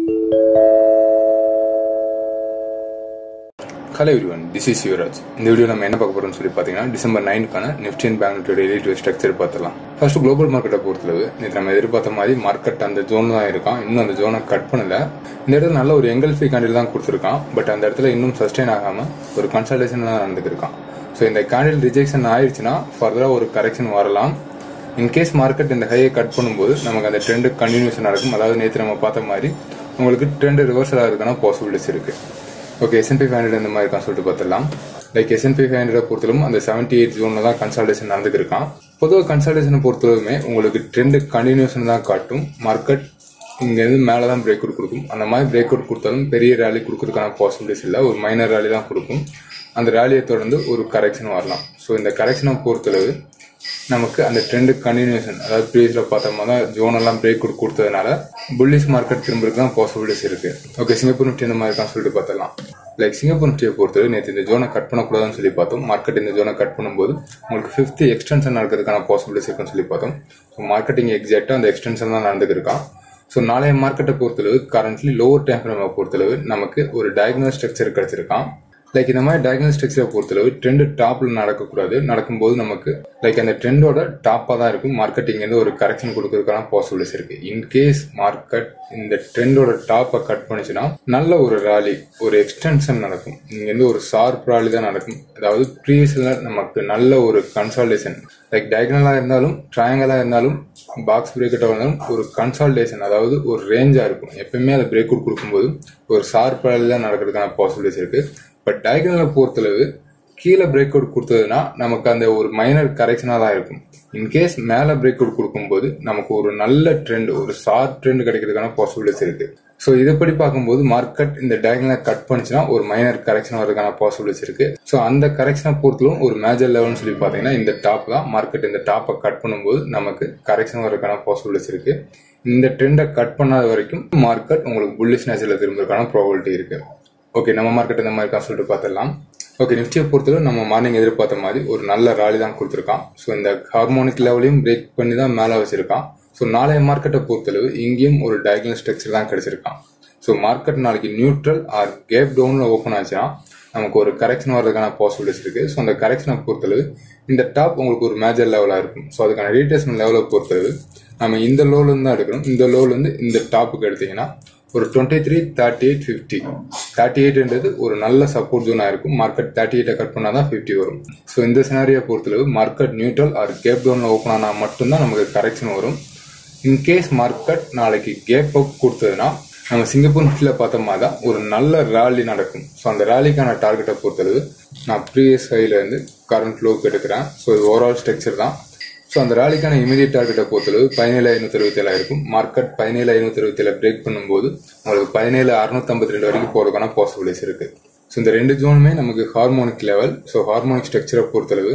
hello everyone this is Yuvraj இந்த video நம்ம என்ன பார்க்க போறோம்னு சொல்லி பார்த்தீங்கன்னா டிசம்பர் நைனுக்கான நிஃப்டி அண்ட் பேங்க் நிஃப்டியோட ரிலேட்டிவ் ஸ்ட்ரக்சர் பார்த்துலாம் ஃபர்ஸ்ட் குளோபல் மார்க்கெட்டை பொறுத்தளவு நேற்று நம்ம எதிர்பார்த்த மாதிரி மார்க்கெட் அந்த ஜோன் தான் இருக்கான் இன்னும் அந்த ஜோனை கட் பண்ணல இந்த இடத்துல நல்ல ஒரு எங்கல்ஃபி கேண்டில் தான் கொடுத்துருக்கான் பட் அந்த இடத்துல இன்னும் சஸ்டெயின் ஆகாம ஒரு கன்சல்டேஷன் தான் நடந்துருக்கான் ஸோ இந்த கேண்டில் ரிஜெக்ஷன் ஆயிடுச்சுன்னா ஃபர்தராக ஒரு கரெக்ஷன் வரலாம் இன்கேஸ் மார்க்கெட் இந்த ஹையை கட் பண்ணும்போது நமக்கு அந்த ட்ரெண்டு கண்டினியூஷன் நடக்கும் அதாவது நேற்று நம்ம பார்த்த மாதிரி உங்களுக்கு ட்ரெண்ட் ரிவர்சல் ஆகிறதுக்கான பாசிபிலிட்டிஸ் இருக்கு ஓகே எஸ்என்பி ஃபைவ் ஹண்ட்ரட் இந்த மாதிரி இருக்கான்னு சொல்லிட்டு பார்த்துடலாம் லைக் எஸ்என்பி ஃபைவ் ஹண்ட்ரட் பொறுத்தலும் அந்த செவன்டி எயிட் ஜோனில் தான் கன்சல்டேஷன் நடந்துருக்கான் பொதுவாக கன்சல்டேஷனை பொறுத்தளவுமே உங்களுக்கு ட்ரெண்டு கண்டினியூஷன் தான் காட்டும் மார்க்கெட் இங்கேருந்து மேலே தான் பிரேக் அவுட் கொடுக்கும் அந்த மாதிரி பிரேக் அவுட் கொடுத்தாலும் பெரிய ரேலி கொடுக்கறதுக்கான பாசிபிலிட்டிஸ் இல்லை ஒரு மைனர் ரேலி தான் கொடுக்கும் அந்த ரேலியை தொடர்ந்து ஒரு கரெக்ஷன் வரலாம் ஸோ இந்த கரெக்ஷனை பொறுத்தளவு நமக்கு அந்த ட்ரெண்டு கண்டினியூஷன் அதாவது ப்ரீவியஸில் பார்த்த மாதிரி தான் ஜோனெல்லாம் பிரேக் அவுட் கொடுத்ததுனால புல்லிஷ் மார்க்கெட் திரும்புறதுக்கு தான் பாசிபிலிட்டிஸ் இருக்கு ஓகே சிங்கப்பூர் நிஃப்டி இந்த மாதிரி இருக்கான்னு சொல்லிட்டு பார்த்தலாம் லைக் சிங்கப்பூர் நிஃப்டியை பொறுத்தவரை நேற்று இந்த ஜோனை கட் பண்ணக்கூடாதுன்னு சொல்லி பார்த்தோம் மார்க்கெட் இந்த ஜோனை கட் பண்ணும்போது உங்களுக்கு ஃபிஃப்த் எக்ஸ்டென்ஷன் நடக்கிறதுக்கான பாசிபிலிட்டிஸ் இருக்குன்னு சொல்லி பார்த்தோம் ஸோ மார்க்கெட்டிங் எக்ஸாக்டாக அந்த எக்ஸ்டென்ஷன் தான் நடந்துருக்கான் ஸோ நாளைய மார்க்கெட்டை பொறுத்தளவு கரண்ட்லி லோவர் டைம் ஃப்ரேமை பொறுத்தளவு நமக்கு ஒரு டயக்னல் ஸ்ட்ரக்சர் கிடைச்சிருக்கான் லைக் இந்த மாதிரி டயக்னல் ஸ்ட்ரக்சரை பொறுத்தளவு ட்ரெண்ட் டாப்ல நடக்கக்கூடாது நடக்கும்போது நமக்கு லைக் அந்த ட்ரெண்டோட டாப்பாக தான் இருக்கும் மார்க்கெட் இங்கேருந்து ஒரு கரெக்ஷன் கொடுக்கறதுக்கான பாசிபிலிட்டிஸ் இருக்கு இன்கேஸ் மார்க்கெட் இந்த ட்ரெண்டோட டாப்பை கட் பண்ணிச்சுன்னா நல்ல ஒரு ராலி ஒரு எக்ஸ்டென்ஷன் நடக்கும் இங்கேருந்து ஒரு ஷார்ப் ராலி தான் நடக்கும் அதாவது ப்ரீவியஸில் நமக்கு நல்ல ஒரு கன்சால்டேஷன் லைக் டயக்னலாக இருந்தாலும் ட்ரையாங்கலாக இருந்தாலும் பாக்ஸ் பிரேக் அவுட் இருந்தாலும் ஒரு கன்சால்டேஷன் அதாவது ஒரு ரேஞ்சாக இருக்கும் எப்பயுமே அதை பிரேக் அவுட் கொடுக்கும்போது ஒரு ஷார்ப் ராலி தான் நடக்கிறதுக்கான பாசிபிலிட்டிஸ் இருக்கு பட் டயக்னலை பொறுத்தளவு கீழே பிரேக் அவுட் கொடுத்ததுன்னா நமக்கு அந்த ஒரு மைனர் கரெக்ஷனாக தான் இருக்கும் இன்கேஸ் மேலே பிரேக் அவுட் கொடுக்கும்போது நமக்கு ஒரு நல்ல ட்ரெண்ட் ஒரு ஷார்ட் ட்ரெண்ட் கிடைக்கிறதுக்கான பாசிபிலிட்டிஸ் இருக்கு ஸோ இதுபடி பார்க்கும்போது மார்க்கெட் இந்த டயக்னலை கட் பண்ணிச்சுன்னா ஒரு மைனர் கரெக்ஷன் வரதுக்கான பாசிபிலிட்டிஸ் இருக்கு ஸோ அந்த கரெக்ஷனை பொறுத்தலும் ஒரு மேஜர் லெவல்னு சொல்லி பார்த்தீங்கன்னா இந்த டாப் தான் மார்க்கெட் இந்த டாப்பை கட் பண்ணும்போது நமக்கு கரெக்ஷன் வரதுக்கான பாசிபிலிட்டிஸ் இருக்கு இந்த ட்ரெண்டை கட் பண்ணாத வரைக்கும் மார்க்கெட் உங்களுக்கு புல்லிஷ் நேச்சரில் திரும்புறதுக்கான ப்ராபபிலிட்டி இருக்கு ஓகே நம்ம மார்க்கெட் இந்த மாதிரி தான் சொல்லிட்டு பார்த்துடலாம் ஓகே நிஃப்டியை பொறுத்தவரை நம்ம மார்னிங் எதிர்பார்த்த மாதிரி ஒரு நல்ல ராலி தான் கொடுத்துருக்கான் ஸோ இந்த ஹார்மோனிக் லெவலையும் பிரேக் பண்ணி தான் மேலே வச்சிருக்கான் ஸோ நாளைய மார்க்கெட்டை பொறுத்தளவு இங்கேயும் ஒரு டயக்னல் ஸ்ட்ரக்சர் தான் கிடைச்சிருக்கான் ஸோ மார்க்கெட் நாளைக்கு நியூட்ரல் ஆர் கேப் டவுனில் ஓப்பன் ஆச்சுன்னா நமக்கு ஒரு கரெக்ஷன் வர்றதுக்கான பாசிபிலிட்டிஸ் இருக்கு ஸோ அந்த கரெக்ஷனை பொறுத்தளவு இந்த டாப் உங்களுக்கு ஒரு மேஜர் லெவலாக இருக்கும் ஸோ அதுக்கான ரீட்ரேஸ்மெண்ட் லெவலை பொறுத்தளவு நம்ம இந்த லோலேருந்து தான் எடுக்கணும் இந்த லோலேருந்து இந்த டாப்புக்கு எடுத்தீங்கன்னா ஒரு twenty three thirty eight fifty thirty எயிட்ன்றது ஒரு நல்ல சப்போர்ட் ஜோனாக இருக்கும் மார்க்கெட் தேர்ட்டி எயிட்டை கட் பண்ணால் தான் ஃபிஃப்டி வரும் ஸோ இந்த சினாரியை பொறுத்தளவு மார்க்கெட் நியூட்ரல் ஆர் கேப் டவுனில் ஓப்பன் ஆனால் மட்டும்தான் நமக்கு கரெக்ஷன் வரும் இன்கேஸ் மார்க்கெட் நாளைக்கு கேப் அப் கொடுத்ததுன்னா நம்ம சிங்கப்பூர் நிஃப்டியில் பார்த்த மாதிரி தான் ஒரு நல்ல ரேலி நடக்கும் ஸோ அந்த ரேலிக்கான டார்கெட்டை பொறுத்தளவு நான் ப்ரீவியஸ் ஹைலேருந்து கரண்ட் லோக்கு எடுக்கிறேன் ஸோ இது ஓவரால் ஸ்ட்ரக்சர் தான் ஸோ அந்த ரேலிக்கான இமீடியட் டார்கெட்டை பொறுத்தளவு பதினேழு ஐநூத்தி அறுபத்தி ஏழு இருக்கும் மார்க்கெட் பதினேழு ஐநூத்தி அறுபத்தி ஏழு பிரேக் பண்ணும்போது உங்களுக்கு பதினேழு அறுநூத்தி ஐம்பத்தி ரெண்டு வரைக்கும் போறதுக்கான பாசிபிலிட்டிஸ் இருக்கு ஸோ இந்த ரெண்டு ஜோனுமே நமக்கு ஹார்மோனிக் லெவல் ஸோ ஹார்மோனிக் ஸ்ட்ரக்சரை பொறுத்தளவு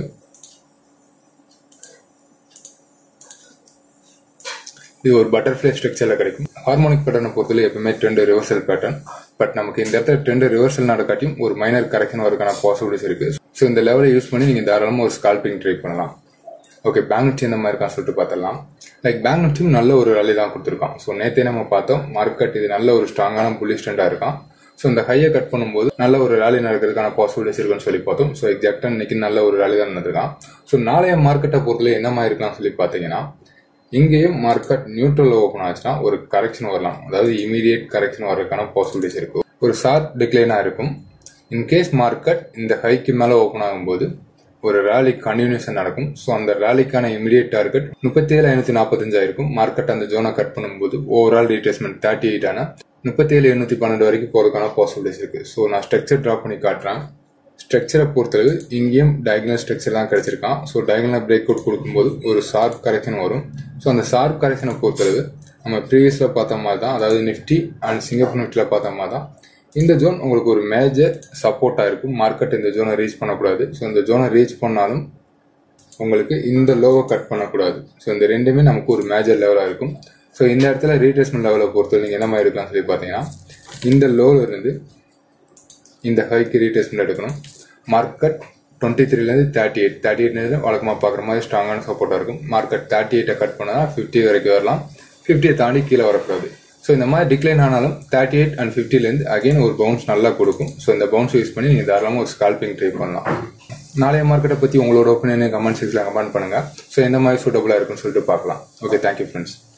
இது ஒரு பட்டர்ஃப்ளை ஸ்ட்ரக்சர்ல கிடைக்கும் ஹார்மோனிக் பேட்டர்னை பொறுத்தவரை எப்பவுமே ட்ரெண்ட் ரிவர்சல் பேட்டர்ன் பட் நமக்கு இந்த இடத்துல ட்ரெண்ட் ரிவர்சல் நடக்காட்டியும் ஒரு மைனர் கரெக்ஷன் வரதுக்கான பாசிபிலிட்டிஸ் இருக்கு ஸோ இந்த லெவலை யூஸ் பண்ணி நீங்க தாராளமாக ஒரு ஸ்கால்பிங் ட்ரை பண்ணலாம் ஓகே பேங்க் நிஃப்டி இந்த மாதிரி இருக்கான்னு சொல்லிட்டு பார்த்தலாம் லைக் பேங்க் நிஃப்டியும் நல்ல ஒரு ரலி தான் கொடுத்துருக்கான் ஸோ நேற்றே நம்ம பார்த்தோம் மார்க்கெட் இது நல்ல ஒரு ஸ்ட்ராங்கான புல்லிஷ் ட்ரெண்டாக இருக்கான் ஸோ இந்த ஹையை கட் பண்ணும்போது நல்ல ஒரு ரேலி நடக்கிறதுக்கான பாசிபிலிட்டிஸ் இருக்குன்னு சொல்லி பார்த்தோம் ஸோ எக்ஸாக்டாக இன்னைக்கு நல்ல ஒரு ரேலி தான் நடந்திருக்கான் ஸோ நாளைய மார்க்கெட்டை பொறுத்தல என்ன மாதிரி இருக்கலாம் சொல்லி பார்த்தீங்கன்னா இங்கேயும் மார்க்கெட் நியூட்ரல் ஓப்பன் ஆச்சுன்னா ஒரு கரெக்ஷன் வரலாம் அதாவது இமீடியட் கரெக்ஷன் வர்றதுக்கான பாசிபிலிட்டிஸ் இருக்கும் ஒரு ஷார்ட் டிக்ளைனாக இருக்கும் இன்கேஸ் மார்க்கெட் இந்த ஹைக்கு மேலே ஓப்பன் ஆகும்போது ஒரு ரேலி கண்டினியூஷன் நடக்கும் ஸோ அந்த ரேலிக்கான இமீடியட் டார்கெட் முப்பத்தி ஏழு ஐநூத்தி நாற்பத்தஞ்சாயிருக்கும் மார்க்கெட் அந்த ஜோனை கட் பண்ணும்போது ஓவரால் ரீட்ரேஸ்மெண்ட் தேர்ட்டி எயிட் ஆன முப்பத்தி ஏழு எண்ணூத்தி பன்னெண்டு வரைக்கும் போறதுக்கான பாசிபிலிட்டிஸ் இருக்கு ஸோ நான் ஸ்ட்ரக்சர் ட்ரா பண்ணி காட்டுறேன் ஸ்ட்ரக்சரை பொறுத்தளவு இங்கேயும் டயக்னல் ஸ்ட்ரக்சர் தான் கிடைச்சிருக்கான் ஸோ டயக்னல் பிரேக் அவுட் கொடுக்கும்போது ஒரு ஷார்ப் கரெக்ஷன் வரும் ஸோ அந்த ஷார்ப் கரெக்ஷனை பொறுத்தளவு நம்ம ப்ரீவியஸ்ல பார்த்த மாதிரி தான் அதாவது நிஃப்டி அண்ட் சிங்கப்பூர் நிஃப்டியில் பார்த்த மாதிரி தான் இந்த ஜோன் உங்களுக்கு ஒரு மேஜர் சப்போர்ட்டாக இருக்கும் மார்க்கெட் இந்த ஜோனை ரீச் பண்ணக்கூடாது ஸோ இந்த ஜோனை ரீச் பண்ணாலும் உங்களுக்கு இந்த லோவை கட் பண்ணக்கூடாது ஸோ இந்த ரெண்டுமே நமக்கு ஒரு மேஜர் லெவலாக இருக்கும் ஸோ இந்த இடத்துல ரீட்ரேஸ்மெண்ட் லெவலை பொறுத்து நீங்கள் என்ன மாதிரி இருக்கலாம் சொல்லி பார்த்தீங்கன்னா இந்த லோவில் இருந்து இந்த ஹைக்கு ரீட்ரேஸ்மெண்ட் எடுக்கணும் மார்க்கெட் டுவெண்ட்டி த்ரீலேருந்து தேர்ட்டி எயிட் தேர்ட்டி எயிட் வழக்கமாக பார்க்குற மாதிரி ஸ்ட்ராங்கான சப்போர்ட்டாக இருக்கும் மார்க்கெட் தேர்ட்டி எயிட்டை கட் பண்ணால் ஃபிஃப்டி வரைக்கும் வரலாம் ஃபிஃப்டியை தாண்டி கீழே வரக்கூடாது ஸோ இந்த மாதிரி டிக்ளைன் ஆனாலும் தேர்ட்டி எயிட் அண்ட் ஃபிஃப்டிலேருந்து அகைன் ஒரு பவுன்ஸ் நல்லா கொடுக்கும் ஸோ இந்த பவுன்ஸ் யூஸ் பண்ணி நீங்கள் தாராளமாக ஒரு ஸ்கால்பிங் ட்ரை பண்ணலாம் நாளைய மார்க்கெட்டை பற்றி உங்களோட ஒப்பீனியனை கமெண்ட் செக்ஷனில் கமெண்ட் பண்ணுங்கள் ஸோ எந்த மாதிரி சூட்டபுளாக இருக்குன்னு சொல்லிட்டு பார்க்கலாம் ஓகே தேங்க்யூ ஃப்ரெண்ட்ஸ்